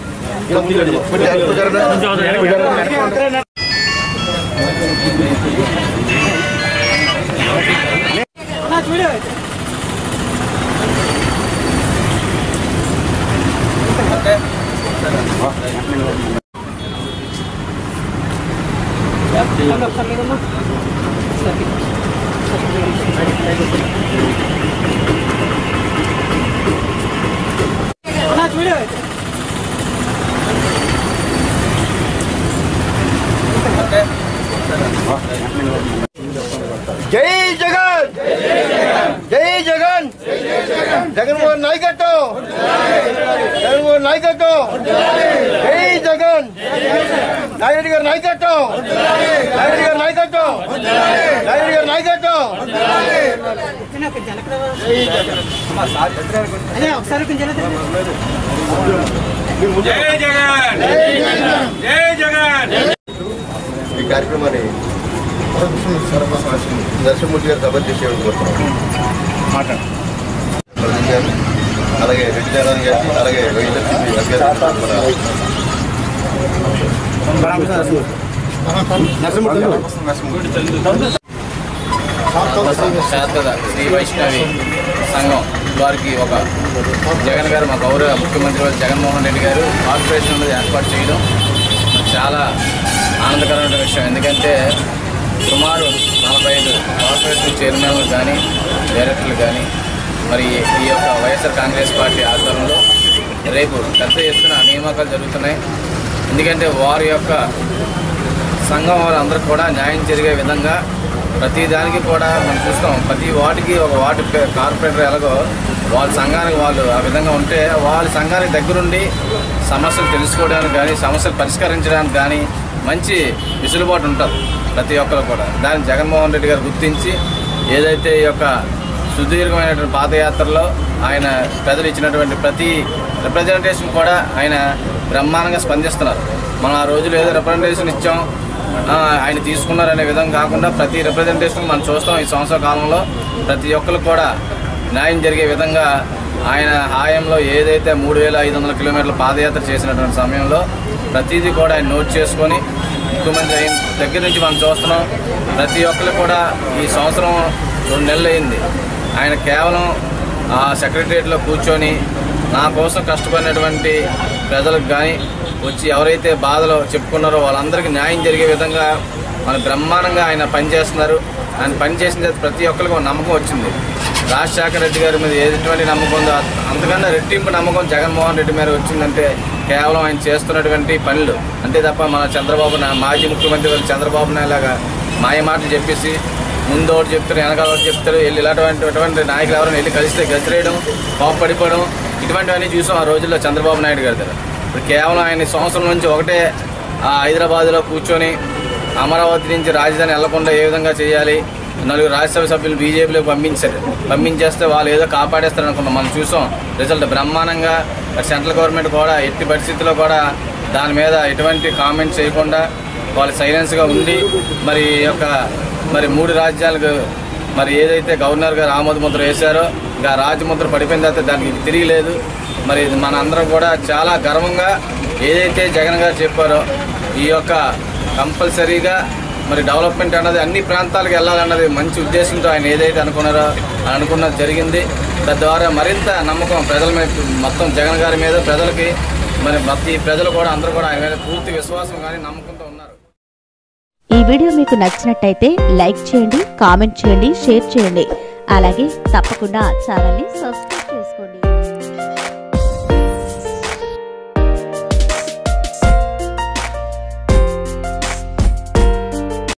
జై జగన్ జై జగన్ జగన్మోహన్ నాయకత్వం జగన్మోహన్ నాయకత్వం జై జగన్ నాయుడు గారి నాయకత్వం నాయుడు గారి నాయకత్వం నాయుడు గారి నాయకత్వం అదే ఒకసారి కొంచెం జై జగన్ జై జగన్ ఈ కార్యక్రమాన్ని నరసింహమూర్తి గారు సభ చేసేవాడు కోరుతున్నాం అలాగే రెడ్డి నారాయణ గారికి అలాగే వైఎస్ఆర్సీపీ అభ్యర్థి శారద శ్రీ వైష్ణవి సంఘం వారికి ఒక జగన్ గారు మా గౌరవ ముఖ్యమంత్రి వారు జగన్మోహన్ రెడ్డి గారు కార్పొరేషన్ అనేది ఏర్పాటు చేయడం చాలా ఆనందకరమైన విషయం ఎందుకంటే సుమారు నలభై ఐదు కార్పొరేషన్ చైర్మన్లు కానీ డైరెక్టర్లు కానీ మరి ఈ యొక్క వైఎస్ఆర్ కాంగ్రెస్ పార్టీ ఆధ్వర్యంలో రేపు పెద్ద ఎత్తున నియామకాలు జరుగుతున్నాయి ఎందుకంటే వారి యొక్క సంఘం వాళ్ళందరూ కూడా న్యాయం జరిగే విధంగా ప్రతి దానికి కూడా మనం చూస్తాం ప్రతి వాటికి ఒక వార్డు పే- కార్పొరేటర్ ఎలాగో వాళ్ళ సంఘానికి వాళ్ళు ఆ విధంగా ఉంటే వాళ్ళ సంఘానికి దగ్గరుండి సమస్యలు తెలుసుకోవడానికి కానీ సమస్యలు పరిష్కరించడానికి కానీ మంచి విసులుబాటు ఉంటుంది ప్రతి ఒక్కరు కూడా దాన్ని జగన్మోహన్ రెడ్డి గారు గుర్తించి ఏదైతే ఈ యొక్క సుదీర్ఘమైనటువంటి పాదయాత్రలో ఆయన ప్రజలు ఇచ్చినటువంటి ప్రతి రిప్రజెంటేషన్ కూడా ఆయన బ్రహ్మాండంగా స్పందిస్తున్నారు మనం ఆ రోజులు ఏదో రిప్రజెంటేషన్ ఇచ్చాం ఆ, ఆయన తీసుకున్నారనే విధంగా కాకుండా ప్రతి రిప్రజెంటేషన్ మనం చూస్తాం ఈ సంవత్సర కాలంలో ప్రతి ఒక్కరు కూడా న్యాయం జరిగే విధంగా ఆయన హాయంలో ఏదైతే మూడు వేల ఐదు వందల కిలోమీటర్ల పాదయాత్ర చేసినటువంటి సమయంలో ప్రతిదీ కూడా ఆయన నోట్ చేసుకొని ముఖ్యమంత్రి అయిన దగ్గర నుంచి మనం చూస్తున్నాం ప్రతి ఒక్కరు కూడా ఈ సంవత్సరం రెండు నెలలు అయింది ఆయన కేవలం ఆ సెక్రటరియట్లో కూర్చొని నా కోసం కష్టపడినటువంటి ప్రజలకు కానీ వచ్చి ఎవరైతే బాధలో చెప్పుకున్నారో వాళ్ళందరికీ న్యాయం జరిగే విధంగా మన బ్రహ్మాండంగా ఆయన పనిచేస్తున్నారు ఆయన పనిచేసిన తర్వాత ప్రతి ఒక్కరికి ఒక నమ్మకం వచ్చింది రాజశేఖర రెడ్డి గారి మీద ఎటువంటి నమ్మకం ఉందో అంతకన్నా రెట్టింపు నమ్మకం జగన్మోహన్ రెడ్డి మీద వచ్చిందంటే కేవలం ఆయన చేస్తున్నటువంటి పనులు అంతే తప్ప మన చంద్రబాబు నా మాజీ ముఖ్యమంత్రి గారు చంద్రబాబు నాయుడు లాగా మాయ మాటలు చెప్పేసి ముందు ఒకటి చెప్తారు వెనకాల ఒకటి చెప్తారు వెళ్ళి ఇలాంటి ఇటువంటి నాయకులు ఎవరైనా వెళ్ళి కలిస్తే గసిరేయడం కోపడిపోవడం ఇటువంటివన్నీ చూసాం ఆ రోజుల్లో చంద్రబాబు నాయుడు గారి దగ్గర ఇప్పుడు కేవలం ఆయన ఈ సంవత్సరం నుంచి ఒకటే ఆ హైదరాబాద్లో కూర్చొని అమరావతి నుంచి రాజధాని వెళ్లకుండా ఏ విధంగా చేయాలి నలుగురు రాజ్యసభ సభ్యులు బీజేపీలోకి పంపించారు పంపించేస్తే వాళ్ళు ఏదో కాపాడేస్తారు అనుకున్నాం మనం చూసాం రిజల్ట్ బ్రహ్మాండంగా సెంట్రల్ గవర్నమెంట్ కూడా ఎట్టి పరిస్థితుల్లో కూడా దాని మీద ఎటువంటి కామెంట్స్ చేయకుండా వాళ్ళు సైలెన్స్గా ఉండి మరి ఈ యొక్క మరి మూడు రాజ్యాలకు మరి ఏదైతే గవర్నర్ గారు ఆమోద ముద్ర వేశారో ఇంకా రాజముద్ర పడిపోయిన తర్వాత దానికి తిరిగి లేదు మరి ఇది మన అందరం కూడా చాలా గర్వంగా ఏదైతే జగన్ గారు చెప్పారో ఈ యొక్క కంపల్సరీగా మరి డెవలప్మెంట్ అన్నది అన్ని ప్రాంతాలకు వెళ్ళాలన్నది మంచి ఉద్దేశంతో ఆయన ఏదైతే అనుకున్నారో అని అనుకున్నది జరిగింది తద్వారా మరింత నమ్మకం ప్రజల మీద మొత్తం జగన్ గారి మీద ప్రజలకి మరి ప్రతి ప్రజలు కూడా అందరూ కూడా ఆయన మీద పూర్తి విశ్వాసం కానీ నమ్మకంతో ఉన్నారు ఈ వీడియో మీకు నచ్చినట్టయితే లైక్ చేయండి కామెంట్ చేయండి షేర్ చేయండి అలాగే తప్పకుండా ఛానల్ని సబ్స్క్రైబ్ చేసుకోండి